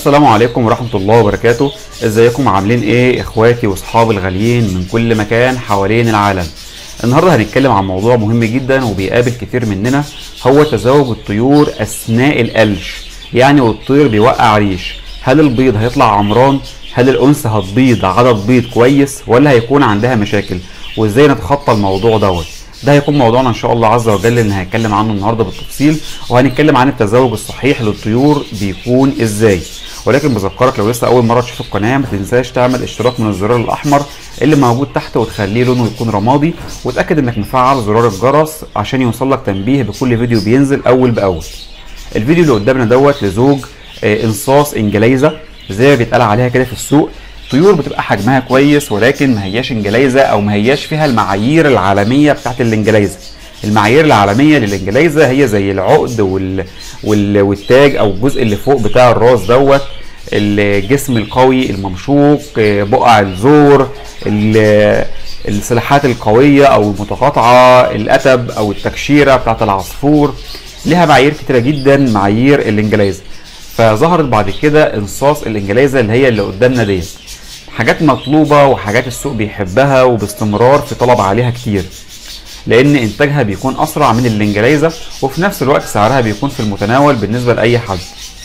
السلام عليكم ورحمة الله وبركاته ازيكم عاملين ايه اخواتي واصحابي الغاليين من كل مكان حوالين العالم النهاردة هنتكلم عن موضوع مهم جدا وبيقابل كتير مننا هو تزاوج الطيور اثناء القلش يعني والطير بيوقع ريش هل البيض هيطلع عمران هل الانثى هتبيض عدد بيض كويس ولا هيكون عندها مشاكل وازاي نتخطى الموضوع دوت ده هيكون موضوعنا ان شاء الله عز وجل اللي هنتكلم عنه النهارده بالتفصيل وهنتكلم عن التزاوج الصحيح للطيور بيكون ازاي ولكن بذكرك لو لسه اول مره تشوف القناه ما تنساش تعمل اشتراك من الزرار الاحمر اللي موجود تحت وتخليه لونه يكون رمادي وتاكد انك مفعل زرار الجرس عشان يوصلك تنبيه بكل فيديو بينزل اول باول الفيديو اللي قدامنا دوت لزوج آه، انصاص انجليزه زي ما بيتقال عليها كده في السوق طيور بتبقى حجمها كويس ولكن ما هياش انجليزه او ما هياش فيها المعايير العالميه بتاعت الانجليزه المعايير العالميه للانجليزه هي زي العقد وال... وال... والتاج او الجزء اللي فوق بتاع الراس دوت الجسم القوي الممشوق آه، بقع الزور ال- السلاحات القويه او المتقاطعه الاتب او التكشيره بتاعت العصفور ليها معايير كتيره جدا معايير الانجليزه فظهرت بعد كده انصاص الانجليزه اللي هي اللي قدامنا ديت حاجات مطلوبه وحاجات السوق بيحبها وباستمرار في طلب عليها كتير لان انتاجها بيكون اسرع من الانجليزه وفي نفس الوقت سعرها بيكون في المتناول بالنسبه لاي حد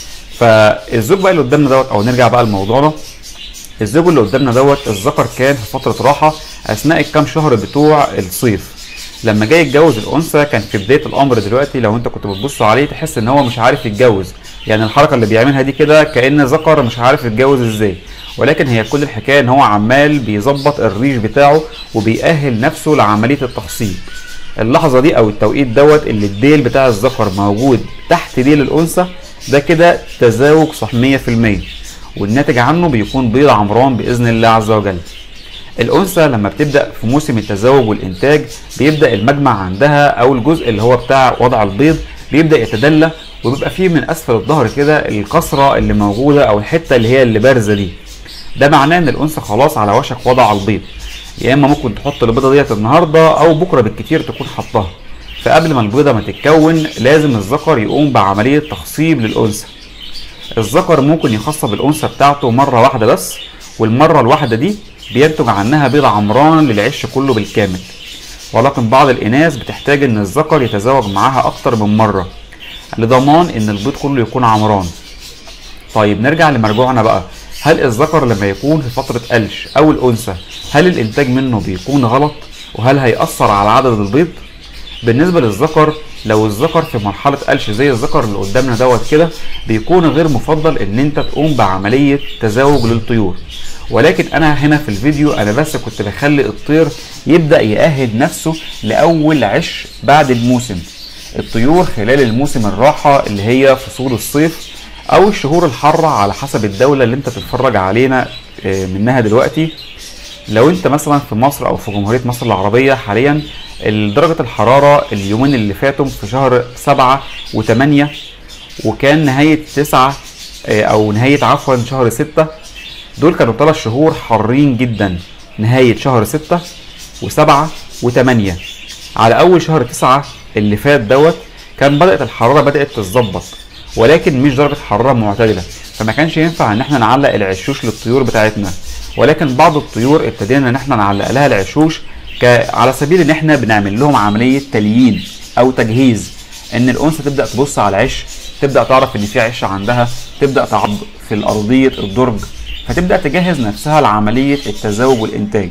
فالزوج بقى اللي قدامنا دوت او نرجع بقى لموضوعنا الزوج اللي قدامنا دوت الذكر كان في فتره راحه اثناء الكام شهر بتوع الصيف لما جاي يتجوز الانثى كان في بدايه الامر دلوقتي لو انت كنت بتبص عليه تحس ان هو مش عارف يتجوز يعني الحركه اللي بيعملها دي كده كان ذكر مش عارف يتجوز ازاي ولكن هي كل الحكايه ان هو عمال بيظبط الريش بتاعه وبيأهل نفسه لعمليه التخصيب اللحظه دي او التوقيت دوت اللي الديل بتاع الذكر موجود تحت ديل الانثى ده كده تزاوج صح 100% والناتج عنه بيكون بيض عمران باذن الله عز وجل الانثى لما بتبدا في موسم التزاوج والانتاج بيبدا المجمع عندها او الجزء اللي هو بتاع وضع البيض بيبدا يتدلى وبيبقى فيه من اسفل الظهر كده الكسره اللي موجوده او الحته اللي هي اللي بارزه دي ده معناه ان الانثى خلاص على وشك وضع البيض يا اما ممكن تحط البيضه ديت النهارده او بكره بالكتير تكون حطها فقبل ما البيضه ما تتكون لازم الذكر يقوم بعمليه تخصيب للانثى الذكر ممكن يخصب الانثى بتاعته مره واحده بس والمره الواحده دي بينتج عنها بيض عمران للعش كله بالكامل ولكن بعض الاناث بتحتاج ان الذكر يتزوج معاها اكتر من مره لضمان ان البيض كله يكون عمران طيب نرجع لمرجوعنا بقى هل الذكر لما يكون في فترة قلش أو الأنثى هل الإنتاج منه بيكون غلط وهل هيأثر على عدد البيض؟ بالنسبة للذكر لو الذكر في مرحلة قلش زي الذكر اللي قدامنا دوت كده بيكون غير مفضل إن أنت تقوم بعملية تزاوج للطيور ولكن أنا هنا في الفيديو أنا بس كنت بخلي الطير يبدأ يأهد نفسه لأول عش بعد الموسم الطيور خلال الموسم الراحة اللي هي فصول الصيف او الشهور الحارة على حسب الدولة اللي انت بتتفرج علينا آه، منها دلوقتي لو انت مثلا في مصر او في جمهورية مصر العربية حاليا درجة الحرارة اليومين اللي فاتوا في شهر سبعة وثمانية وكان نهاية تسعة آه، او نهاية عفوا شهر ستة دول كانوا ثلاث شهور حارين جدا نهاية شهر ستة وسبعة وثمانية على اول شهر تسعة اللي فات دوت كان بدأت الحرارة بدأت تتظبط ولكن مش درجة حرارة معتدلة فما كانش ينفع ان احنا نعلق العشوش للطيور بتاعتنا ولكن بعض الطيور ابتدينا ان احنا نعلق لها العشوش ك... على سبيل ان احنا بنعمل لهم عملية تليين او تجهيز ان الانثى تبدأ تبص على العش تبدأ تعرف ان في عش عندها تبدأ تعض في الارضية الدرج فتبدأ تجهز نفسها لعملية التزاوج والانتاج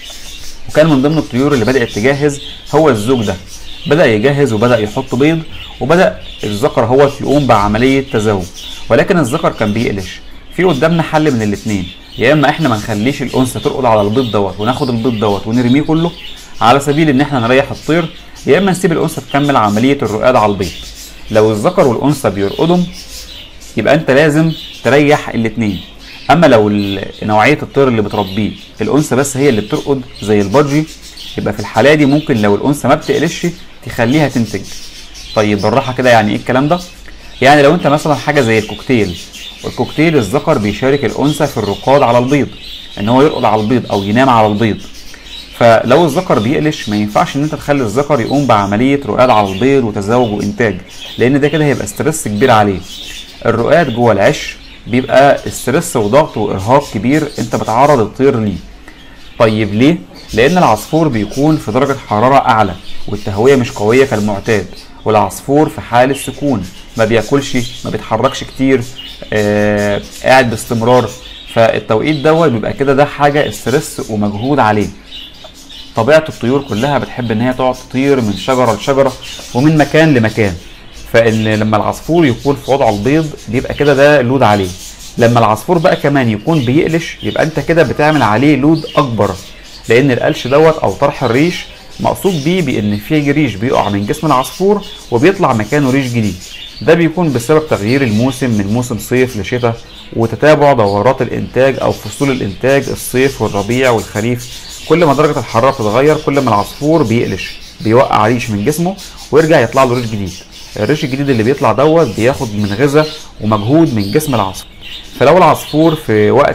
وكان من ضمن الطيور اللي بدأت تجهز هو الزوج ده بدأ يجهز وبدأ يحط بيض وبدأ الذكر هو يقوم بعملية تزاوج ولكن الذكر كان بيقلش في قدامنا حل من الاتنين يا اما احنا ما نخليش الانثى ترقد على البيض دوت وناخد البيض دوت ونرميه كله على سبيل ان احنا نريح الطير يا اما نسيب الانثى تكمل عملية الرقاد على البيض لو الذكر والانثى بيرقدوا يبقى انت لازم تريح الاتنين اما لو ال- نوعيه الطير اللي بتربيه الانثى بس هي اللي بترقد زي البادجي يبقى في الحاله دي ممكن لو الانثى ما بتقلش تخليها تنتج طيب بالراحه كده يعني ايه الكلام ده يعني لو انت مثلا حاجه زي الكوكتيل والكوكتيل الذكر بيشارك الانثى في الرقاد على البيض ان هو يرقد على البيض او ينام على البيض فلو الذكر بيقلش ما ينفعش ان انت تخلي الذكر يقوم بعمليه رقاد على البيض وتزاوج وانتاج لان ده كده هيبقى ستريس كبير عليه الرقاد جوه العش بيبقى استرس وضغط وارهاق كبير انت بتعرض الطير ليه طيب ليه لان العصفور بيكون في درجه حراره اعلى والتهويه مش قويه كالمعتاد والعصفور في حال السكون ما بياكلش ما بيتحركش كتير آه قاعد باستمرار فالتوقيت دوت بيبقى كده ده حاجه استرس ومجهود عليه طبيعه الطيور كلها بتحب ان هي تقعد تطير من شجره لشجره ومن مكان لمكان فان لما العصفور يكون في وضع البيض بيبقى كده ده لود عليه لما العصفور بقى كمان يكون بيقلش يبقى انت كده بتعمل عليه لود اكبر لان القلش دوت او طرح الريش مقصود بيه بان في ريش بيقع من جسم العصفور وبيطلع مكانه ريش جديد ده بيكون بسبب تغيير الموسم من موسم صيف لشتاء وتتابع دورات الانتاج او فصول الانتاج الصيف والربيع والخريف كل ما درجه الحراره بتتغير كل ما العصفور بيقلش بيوقع ريش من جسمه ويرجع يطلع له ريش جديد الريش الجديد اللي بيطلع دوت بياخد من غذاء ومجهود من جسم العصفور فلو العصفور في وقت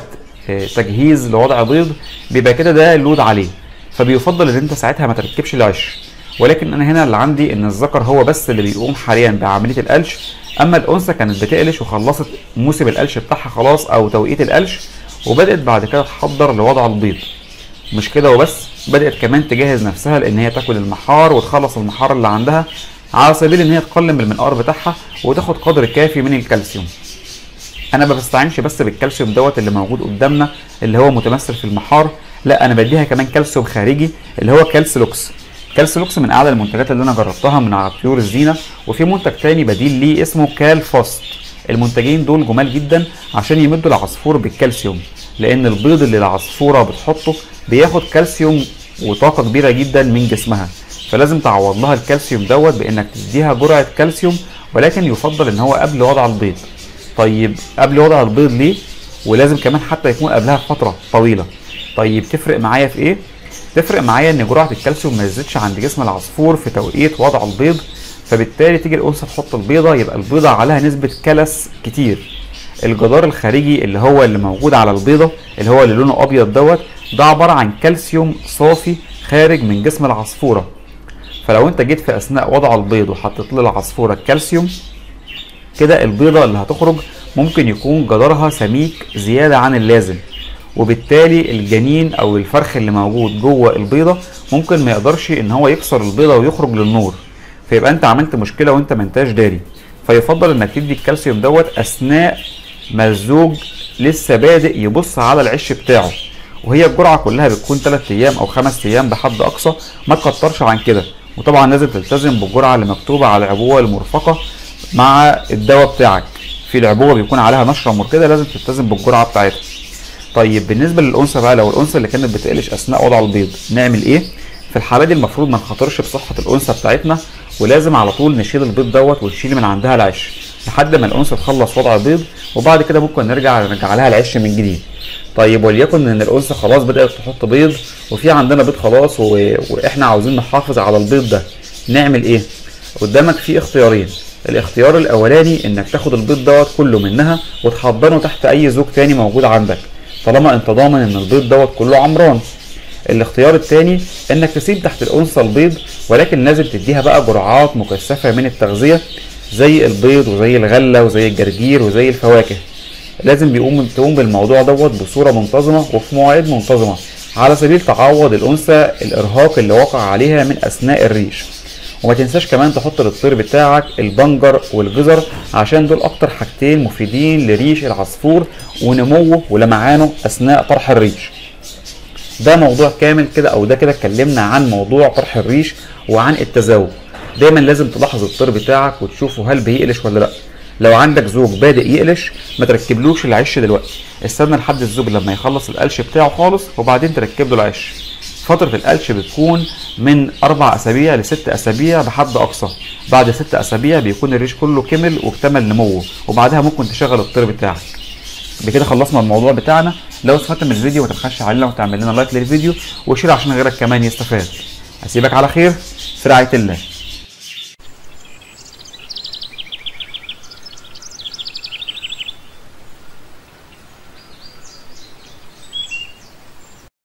تجهيز لوضع بيض بيبقى كده ده لود عليه فبيفضل ان انت ساعتها ما تركبش العش ولكن انا هنا اللي عندي ان الذكر هو بس اللي بيقوم حاليا بعمليه القلش اما الانثى كانت بتقلش وخلصت موسم القلش بتاعها خلاص او توقيت القلش وبدات بعد كده تحضر لوضع البيض مش كده وبس بدات كمان تجهز نفسها لان هي تاكل المحار وتخلص المحار اللي عندها على سبيل ان هي تقلم المنقار بتاعها وتاخد قدر كافي من الكالسيوم انا ما بستعينش بس بالكالسيوم دوت اللي موجود قدامنا اللي هو متمثل في المحار لا انا بديها كمان كالسيوم خارجي اللي هو كالسلوكس كالسلوكس من اعلى المنتجات اللي انا جربتها من على طيور الزينه وفي منتج تاني بديل ليه اسمه كال فاست المنتجين دول جمال جدا عشان يمدوا العصفور بالكالسيوم لان البيض اللي العصفوره بتحطه بياخد كالسيوم وطاقه كبيره جدا من جسمها فلازم تعوض لها الكالسيوم دوت بانك تديها جرعه كالسيوم ولكن يفضل ان هو قبل وضع البيض طيب قبل وضع البيض ليه ولازم كمان حتى يكون قبلها فتره طويله طيب تفرق معايا في ايه تفرق معايا ان جرعه الكالسيوم ما تزيدش عند جسم العصفور في توقيت وضع البيض فبالتالي تيجي الانثى تحط البيضه يبقى البيضه عليها نسبه كلس كتير الجدار الخارجي اللي هو اللي موجود على البيضه اللي هو اللي لونه ابيض دوت ده عباره عن كالسيوم صافي خارج من جسم العصفوره فلو انت جيت في اثناء وضع البيض وحطيت للعصفوره الكالسيوم كده البيضه اللي هتخرج ممكن يكون جدارها سميك زياده عن اللازم وبالتالي الجنين او الفرخ اللي موجود جوه البيضه ممكن ما يقدرش ان هو يكسر البيضه ويخرج للنور فيبقى انت عملت مشكله وانت ما انتاش داري فيفضل انك تدي الكالسيوم دوت اثناء ما الزوج لسه بادئ يبص على العش بتاعه وهي الجرعه كلها بتكون 3 ايام او 5 ايام بحد اقصى ما تكترش عن كده وطبعا لازم تلتزم بالجرعه اللي مكتوبه على العبوه المرفقه مع الدواء بتاعك في العبوه بيكون عليها نشره مركده لازم تلتزم بالجرعه بتاعتها طيب بالنسبه للانثى بقى لو الانثى اللي كانت بتقلش اثناء وضع البيض نعمل ايه في الحالة دي المفروض ما نخاطرش بصحة الأنثى بتاعتنا ولازم على طول نشيل البيض دوت ونشيل من عندها العش لحد ما الأنثى تخلص وضع البيض وبعد كده ممكن نرجع نرجع لها العش من جديد. طيب وليكن ان الانثى خلاص بدات تحط بيض وفي عندنا بيض خلاص و... واحنا عاوزين نحافظ على البيض ده نعمل ايه قدامك في اختيارين الاختيار الاولاني انك تاخد البيض دوت كله منها وتحضنه تحت اي زوج تاني موجود عندك طالما انت ضامن ان البيض دوت كله عمران الاختيار الثاني انك تسيب تحت الانثى البيض ولكن لازم تديها بقى جرعات مكثفه من التغذيه زي البيض وزي الغله وزي الجرجير وزي الفواكه لازم بيقوم تقوم بالموضوع دوت بصوره منتظمه وفي مواعيد منتظمه على سبيل تعوض الانثى الارهاق اللي وقع عليها من اثناء الريش وما تنساش كمان تحط للطير بتاعك البنجر والجزر عشان دول اكتر حاجتين مفيدين لريش العصفور ونموه ولمعانه اثناء طرح الريش ده موضوع كامل كده او ده كده اتكلمنا عن موضوع طرح الريش وعن التزاوج دايما لازم تلاحظ الطير بتاعك وتشوفه هل بيقلش ولا لا لو عندك زوج بادئ يقلش ما تركبلوش العش دلوقتي استنى لحد الزوج لما يخلص القلش بتاعه خالص وبعدين تركب له العش فترة القلش بتكون من أربع أسابيع لست أسابيع بحد أقصى بعد ست أسابيع بيكون الريش كله كمل واكتمل نموه وبعدها ممكن تشغل الطير بتاعك بكده خلصنا الموضوع بتاعنا لو استفدت من الفيديو ما تبخلش علينا وتعمل لنا لايك للفيديو وشير عشان غيرك كمان يستفاد هسيبك على خير في رعاية الله